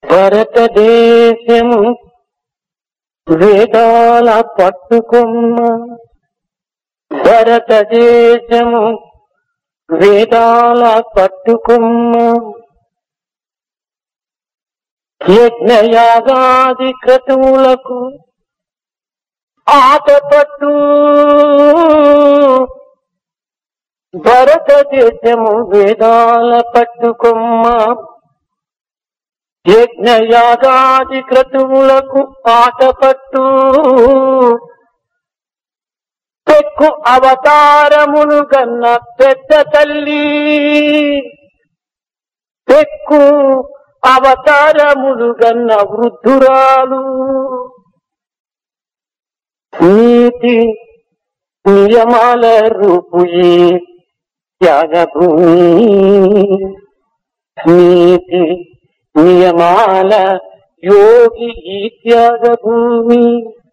భారతదేశము వేదాల పట్టుకొమ్మ భారతదేశము వేదాల పట్టుకొమ్మ యజ్ఞయాగాది క్రతువులకు ఆటపట్టు భారతదేశము వేదాల పట్టుకొమ్మ యజ్ఞయాగాది క్రతువులకు ఆటపట్టు పెక్కు అవతారమును గన్న పెద్ద తల్లి పెక్కు అవతారములు గన్న వృద్ధురాలు నీతి నియమాల రూపు ఈ త్యాగభూమి నీతి నియమాల యోగి ఈ త్యాగభూమి